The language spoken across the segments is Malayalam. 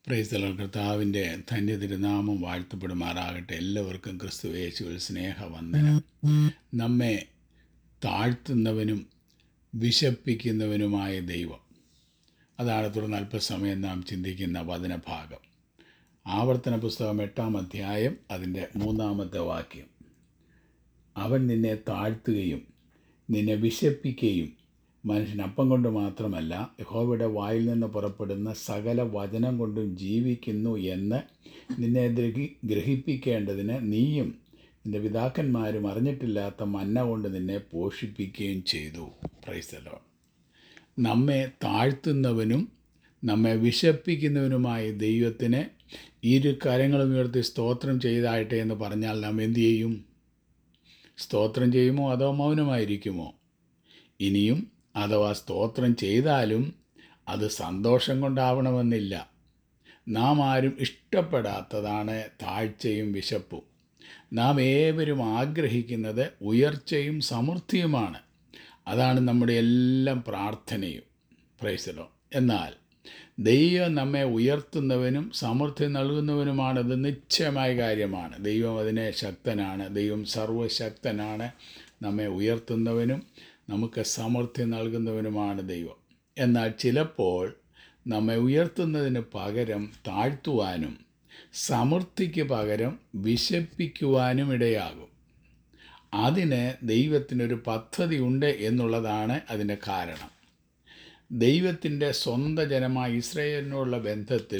പ്രൈസ്തല കർത്താവിൻ്റെ ധന്യ തിരുനാമം വാഴ്ത്തപ്പെടുമാറാകട്ടെ എല്ലാവർക്കും ക്രിസ്തു യേശുവിൽ സ്നേഹവന്ദനം നമ്മെ താഴ്ത്തുന്നവനും വിശപ്പിക്കുന്നവനുമായ ദൈവം അതാണ് തുടർന്ന് അല്പസമയം നാം ചിന്തിക്കുന്ന വചനഭാഗം ആവർത്തന പുസ്തകം എട്ടാം അധ്യായം അതിൻ്റെ മൂന്നാമത്തെ വാക്യം അവൻ നിന്നെ താഴ്ത്തുകയും നിന്നെ വിശപ്പിക്കുകയും മനുഷ്യൻ അപ്പം കൊണ്ട് മാത്രമല്ല യഹോവയുടെ വായിൽ നിന്ന് പുറപ്പെടുന്ന സകല വചനം കൊണ്ടും ജീവിക്കുന്നു എന്ന് നിന്നെ ഗ്രഹി ഗ്രഹിപ്പിക്കേണ്ടതിന് നീയും നിന്റെ പിതാക്കന്മാരും അറിഞ്ഞിട്ടില്ലാത്ത മന്ന കൊണ്ട് നിന്നെ പോഷിപ്പിക്കുകയും ചെയ്തു പ്രൈസലോ നമ്മെ താഴ്ത്തുന്നവനും നമ്മെ വിശപ്പിക്കുന്നവനുമായ ദൈവത്തിന് ഇരു കരങ്ങളും ഉയർത്തി സ്തോത്രം ചെയ്തായിട്ടെ എന്ന് പറഞ്ഞാൽ നാം എന്തു ചെയ്യും സ്തോത്രം ചെയ്യുമോ അതോ മൗനമായിരിക്കുമോ ഇനിയും അഥവാ സ്തോത്രം ചെയ്താലും അത് സന്തോഷം കൊണ്ടാവണമെന്നില്ല നാം ആരും ഇഷ്ടപ്പെടാത്തതാണ് താഴ്ചയും വിശപ്പും നാം ഏവരും ആഗ്രഹിക്കുന്നത് ഉയർച്ചയും സമൃദ്ധിയുമാണ് അതാണ് നമ്മുടെ എല്ലാം പ്രാർത്ഥനയും പ്രൈസലോ എന്നാൽ ദൈവം നമ്മെ ഉയർത്തുന്നവനും സമൃദ്ധി നൽകുന്നവനുമാണത് നിശ്ചയമായ കാര്യമാണ് ദൈവം അതിനെ ശക്തനാണ് ദൈവം സർവശക്തനാണ് നമ്മെ ഉയർത്തുന്നവനും നമുക്ക് സമൃദ്ധി നൽകുന്നവനുമാണ് ദൈവം എന്നാൽ ചിലപ്പോൾ നമ്മെ ഉയർത്തുന്നതിന് പകരം താഴ്ത്തുവാനും സമൃദ്ധിക്ക് പകരം വിശപ്പിക്കുവാനും ഇടയാകും അതിന് ദൈവത്തിനൊരു പദ്ധതി ഉണ്ട് എന്നുള്ളതാണ് അതിൻ്റെ കാരണം ദൈവത്തിൻ്റെ സ്വന്തം ജനമായ ഇസ്രയേലിനോടുള്ള ബന്ധത്തിൽ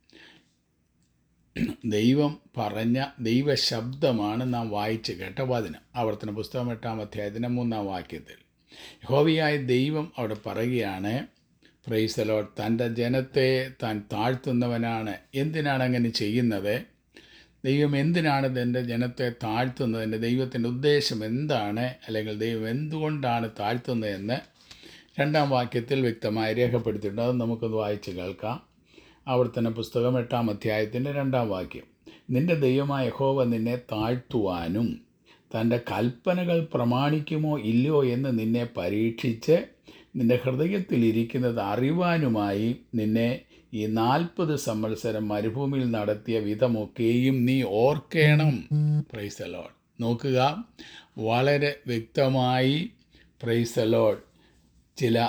ദൈവം പറഞ്ഞ ദൈവശബ്ദമാണ് നാം വായിച്ച് കേട്ട വചനം ആവർത്തന പുസ്തകം എട്ടാം അധ്യായത്തിൻ്റെ മൂന്നാം വാക്യത്തിൽ ഹോവിയായ ദൈവം അവിടെ പറയുകയാണ് പ്രൈസലോ തൻ്റെ ജനത്തെ താൻ താഴ്ത്തുന്നവനാണ് എന്തിനാണ് അങ്ങനെ ചെയ്യുന്നത് ദൈവം എന്തിനാണ് തൻ്റെ ജനത്തെ താഴ്ത്തുന്നതിൻ്റെ ദൈവത്തിൻ്റെ ഉദ്ദേശം എന്താണ് അല്ലെങ്കിൽ ദൈവം എന്തുകൊണ്ടാണ് താഴ്ത്തുന്നതെന്ന് രണ്ടാം വാക്യത്തിൽ വ്യക്തമായി രേഖപ്പെടുത്തിയിട്ടുണ്ട് അത് നമുക്കൊന്ന് വായിച്ച് കേൾക്കാം ആവർത്തന പുസ്തകം എട്ടാം അധ്യായത്തിൻ്റെ രണ്ടാം വാക്യം നിന്റെ ദൈവമായ യഹോവ നിന്നെ താഴ്ത്തുവാനും തൻ്റെ കൽപ്പനകൾ പ്രമാണിക്കുമോ ഇല്ലയോ എന്ന് നിന്നെ പരീക്ഷിച്ച് നിന്റെ ഹൃദയത്തിലിരിക്കുന്നത് അറിവാനുമായി നിന്നെ ഈ നാൽപ്പത് സംവത്സരം മരുഭൂമിയിൽ നടത്തിയ വിധമൊക്കെയും നീ ഓർക്കേണം പ്രൈസലോഡ് നോക്കുക വളരെ വ്യക്തമായി പ്രൈസലോഡ് ചില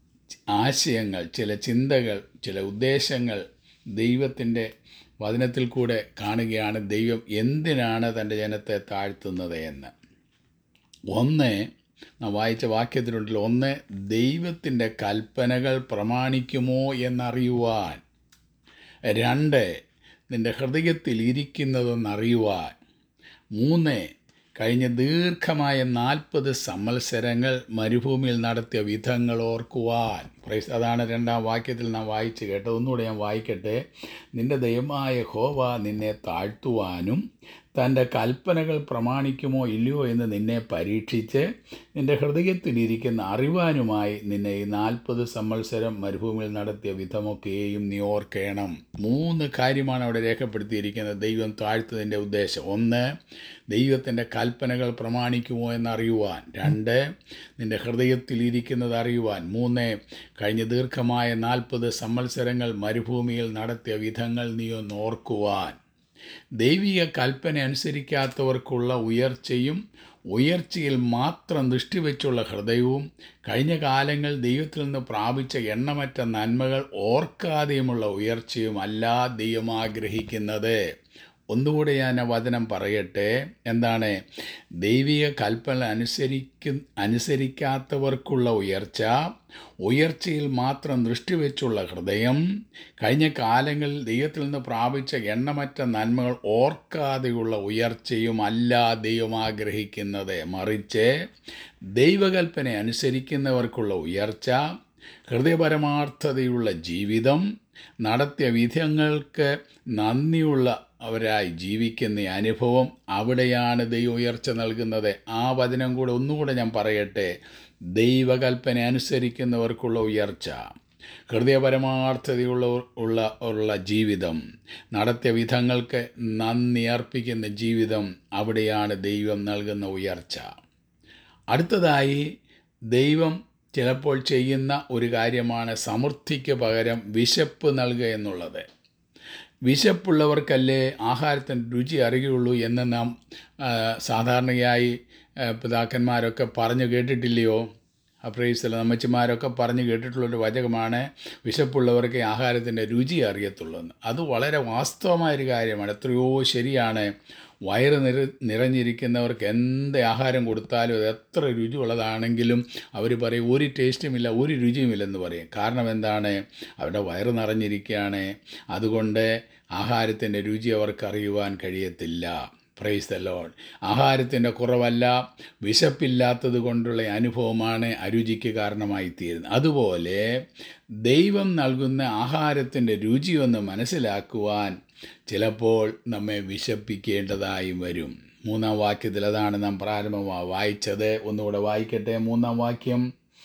ആശയങ്ങൾ ചില ചിന്തകൾ ചില ഉദ്ദേശങ്ങൾ ദൈവത്തിൻ്റെ വചനത്തിൽ കൂടെ കാണുകയാണ് ദൈവം എന്തിനാണ് തൻ്റെ ജനത്തെ താഴ്ത്തുന്നത് എന്ന് ഒന്ന് നാം വായിച്ച വാക്യത്തിലുണ്ടല്ലോ ഒന്ന് ദൈവത്തിൻ്റെ കൽപ്പനകൾ പ്രമാണിക്കുമോ എന്നറിയുവാൻ രണ്ട് നിൻ്റെ ഹൃദയത്തിൽ ഇരിക്കുന്നതെന്നറിയുവാൻ മൂന്ന് കഴിഞ്ഞ ദീർഘമായ നാൽപ്പത് സംവത്സരങ്ങൾ മരുഭൂമിയിൽ നടത്തിയ വിധങ്ങൾ ഓർക്കുവാൻ പ്രൈസ് അതാണ് രണ്ടാം വാക്യത്തിൽ നാം വായിച്ച് കേട്ടത് ഒന്നുകൂടെ ഞാൻ വായിക്കട്ടെ നിന്റെ ദൈവമായ ഹോവ നിന്നെ താഴ്ത്തുവാനും തൻ്റെ കൽപ്പനകൾ പ്രമാണിക്കുമോ ഇല്ലയോ എന്ന് നിന്നെ പരീക്ഷിച്ച് നിൻ്റെ ഹൃദയത്തിലിരിക്കുന്ന അറിവാനുമായി നിന്നെ ഈ നാൽപ്പത് സംവത്സരം മരുഭൂമിയിൽ നടത്തിയ വിധമൊക്കെയും നീ ഓർക്കണം മൂന്ന് കാര്യമാണ് അവിടെ രേഖപ്പെടുത്തിയിരിക്കുന്നത് ദൈവം താഴ്ത്തതിൻ്റെ ഉദ്ദേശം ഒന്ന് ദൈവത്തിൻ്റെ കൽപ്പനകൾ പ്രമാണിക്കുമോ എന്നറിയുവാൻ രണ്ട് നിൻ്റെ ഹൃദയത്തിലിരിക്കുന്നത് അറിയുവാൻ മൂന്ന് കഴിഞ്ഞ ദീർഘമായ നാൽപ്പത് സംവത്സരങ്ങൾ മരുഭൂമിയിൽ നടത്തിയ വിധങ്ങൾ നീ ഒന്ന് ഓർക്കുവാൻ ദൈവിക കൽപ്പന അനുസരിക്കാത്തവർക്കുള്ള ഉയർച്ചയും ഉയർച്ചയിൽ മാത്രം ദൃഷ്ടിവെച്ചുള്ള ഹൃദയവും കഴിഞ്ഞ കാലങ്ങൾ ദൈവത്തിൽ നിന്ന് പ്രാപിച്ച എണ്ണമറ്റ നന്മകൾ ഓർക്കാതെയുമുള്ള ഉയർച്ചയും അല്ല ദൈവം ആഗ്രഹിക്കുന്നത് ഒന്നുകൂടെ ഞാൻ ആ വചനം പറയട്ടെ എന്താണ് ദൈവിക കൽപ്പന അനുസരിക്കു അനുസരിക്കാത്തവർക്കുള്ള ഉയർച്ച ഉയർച്ചയിൽ മാത്രം ദൃഷ്ടിവെച്ചുള്ള ഹൃദയം കഴിഞ്ഞ കാലങ്ങളിൽ ദൈവത്തിൽ നിന്ന് പ്രാപിച്ച എണ്ണമറ്റ നന്മകൾ ഓർക്കാതെയുള്ള ഉയർച്ചയും അല്ല ദൈവം ആഗ്രഹിക്കുന്നത് മറിച്ച് ദൈവകൽപ്പന അനുസരിക്കുന്നവർക്കുള്ള ഉയർച്ച ഹൃദയപരമാർത്ഥതയുള്ള ജീവിതം നടത്തിയ വിധങ്ങൾക്ക് നന്ദിയുള്ള അവരായി ജീവിക്കുന്ന അനുഭവം അവിടെയാണ് ദൈവം ഉയർച്ച നൽകുന്നത് ആ വചനം കൂടെ ഒന്നുകൂടെ ഞാൻ പറയട്ടെ ദൈവകൽപ്പന അനുസരിക്കുന്നവർക്കുള്ള ഉയർച്ച ഹൃദയപരമാർത്ഥതയുള്ള ഉള്ള ഉള്ള ജീവിതം നടത്തിയ വിധങ്ങൾക്ക് നന്ദി അർപ്പിക്കുന്ന ജീവിതം അവിടെയാണ് ദൈവം നൽകുന്ന ഉയർച്ച അടുത്തതായി ദൈവം ചിലപ്പോൾ ചെയ്യുന്ന ഒരു കാര്യമാണ് സമൃദ്ധിക്ക് പകരം വിശപ്പ് നൽകുക എന്നുള്ളത് വിശപ്പുള്ളവർക്കല്ലേ ആഹാരത്തിൻ്റെ രുചി അറിയുള്ളൂ എന്ന് നാം ആ, സാധാരണയായി ആ, പിതാക്കന്മാരൊക്കെ പറഞ്ഞു കേട്ടിട്ടില്ലയോ അപ്രൈസല അമ്മച്ചിമാരൊക്കെ പറഞ്ഞു കേട്ടിട്ടുള്ളൊരു വചകമാണ് വിശപ്പുള്ളവർക്ക് ആഹാരത്തിൻ്റെ രുചി അറിയത്തുള്ളൂ എന്ന് അത് വളരെ വാസ്തവമായൊരു കാര്യമാണ് എത്രയോ ശരിയാണ് വയറ് നിറ നിറഞ്ഞിരിക്കുന്നവർക്ക് എന്ത് ആഹാരം കൊടുത്താലും അത് എത്ര രുചിയുള്ളതാണെങ്കിലും അവർ പറയും ഒരു ടേസ്റ്റുമില്ല ഒരു രുചിയുമില്ലെന്ന് പറയും കാരണം എന്താണ് അവരുടെ വയറ് നിറഞ്ഞിരിക്കുകയാണ് അതുകൊണ്ട് ആഹാരത്തിൻ്റെ രുചി അവർക്ക് അറിയുവാൻ കഴിയത്തില്ല പ്രൈസ് ദ ലോഡ് ആഹാരത്തിൻ്റെ കുറവല്ല വിശപ്പില്ലാത്തത് കൊണ്ടുള്ള അനുഭവമാണ് അരുചിക്ക് കാരണമായി തീരുന്നത് അതുപോലെ ദൈവം നൽകുന്ന ആഹാരത്തിൻ്റെ രുചിയൊന്ന് മനസ്സിലാക്കുവാൻ ചിലപ്പോൾ നമ്മെ വിശപ്പിക്കേണ്ടതായും വരും മൂന്നാം വാക്യത്തിൽ അതാണ് നാം പ്രാരംഭമായി വായിച്ചത് ഒന്നുകൂടെ വായിക്കട്ടെ മൂന്നാം വാക്യം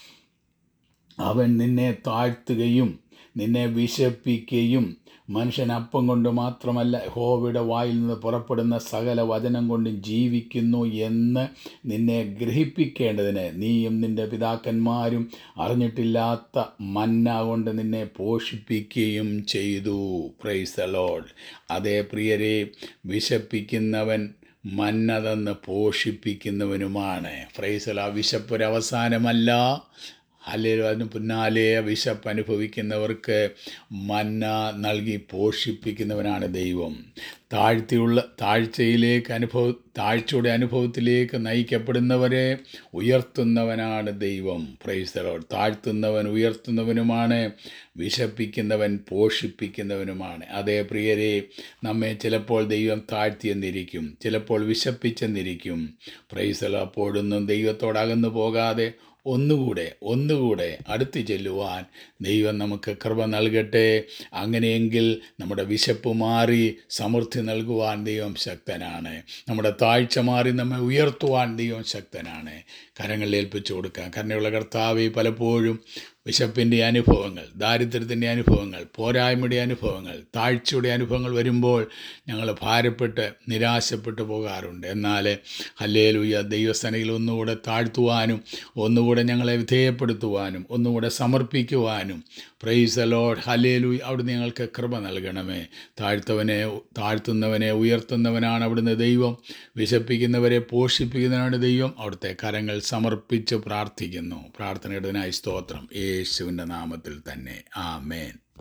അവൻ നിന്നെ താഴ്ത്തുകയും നിന്നെ വിശപ്പിക്കുകയും മനുഷ്യൻ അപ്പം കൊണ്ട് മാത്രമല്ല ഹോവയുടെ വായിൽ നിന്ന് പുറപ്പെടുന്ന സകല വചനം കൊണ്ടും ജീവിക്കുന്നു എന്ന് നിന്നെ ഗ്രഹിപ്പിക്കേണ്ടതിന് നീയും നിന്റെ പിതാക്കന്മാരും അറിഞ്ഞിട്ടില്ലാത്ത മന്ന കൊണ്ട് നിന്നെ പോഷിപ്പിക്കുകയും ചെയ്തു പ്രൈസ് ദ ലോഡ് അതേ പ്രിയരെ വിശപ്പിക്കുന്നവൻ മന്നതെന്ന് പോഷിപ്പിക്കുന്നവനുമാണ് ഫ്രൈസല വിശപ്പൊരവസാനമല്ല അല്ലെങ്കിൽ അതിന് പിന്നാലെ വിശപ്പ് അനുഭവിക്കുന്നവർക്ക് മന്ന നൽകി പോഷിപ്പിക്കുന്നവനാണ് ദൈവം താഴ്ത്തിയുള്ള താഴ്ചയിലേക്ക് അനുഭവ താഴ്ചയുടെ അനുഭവത്തിലേക്ക് നയിക്കപ്പെടുന്നവരെ ഉയർത്തുന്നവനാണ് ദൈവം പ്രൈസ്തലോട് താഴ്ത്തുന്നവൻ ഉയർത്തുന്നവനുമാണ് വിശപ്പിക്കുന്നവൻ പോഷിപ്പിക്കുന്നവനുമാണ് അതേ പ്രിയരെ നമ്മെ ചിലപ്പോൾ ദൈവം താഴ്ത്തിയെന്നിരിക്കും ചിലപ്പോൾ വിശപ്പിച്ചെന്നിരിക്കും പ്രൈസലോ അപ്പോഴൊന്നും ദൈവത്തോട് അകന്നു പോകാതെ ഒന്നുകൂടെ ഒന്നുകൂടെ അടുത്ത് ചെല്ലുവാൻ ദൈവം നമുക്ക് കൃപ നൽകട്ടെ അങ്ങനെയെങ്കിൽ നമ്മുടെ വിശപ്പ് മാറി സമൃദ്ധി നൽകുവാൻ ദൈവം ശക്തനാണ് നമ്മുടെ താഴ്ച മാറി നമ്മെ ഉയർത്തുവാൻ ദൈവം ശക്തനാണ് കരങ്ങളിൽ ഏൽപ്പിച്ചു കൊടുക്കാം കരുണയുള്ള കർത്താവെ പലപ്പോഴും വിശപ്പിൻ്റെ അനുഭവങ്ങൾ ദാരിദ്ര്യത്തിൻ്റെ അനുഭവങ്ങൾ പോരായ്മയുടെ അനുഭവങ്ങൾ താഴ്ചയുടെ അനുഭവങ്ങൾ വരുമ്പോൾ ഞങ്ങൾ ഭാരപ്പെട്ട് നിരാശപ്പെട്ടു പോകാറുണ്ട് എന്നാൽ ഹല്ലേലൂയ ദൈവസനയിൽ ഒന്നുകൂടെ താഴ്ത്തുവാനും ഒന്നുകൂടെ ഞങ്ങളെ വിധേയപ്പെടുത്തുവാനും ഒന്നുകൂടെ സമർപ്പിക്കുവാനും പ്രൈസ് ലോഡ് ഹല്ലേലൂയ അവിടുന്ന് ഞങ്ങൾക്ക് കൃപ നൽകണമേ താഴ്ത്തവനെ താഴ്ത്തുന്നവനെ ഉയർത്തുന്നവനാണ് അവിടുന്ന് ദൈവം വിശപ്പിക്കുന്നവരെ പോഷിപ്പിക്കുന്നവനാണ് ദൈവം അവിടുത്തെ കരങ്ങൾ സമർപ്പിച്ച് പ്രാർത്ഥിക്കുന്നു പ്രാർത്ഥനയുടേതിനായി സ്തോത്രം യേശുവിൻ്റെ നാമത്തിൽ തന്നെ ആമേൻ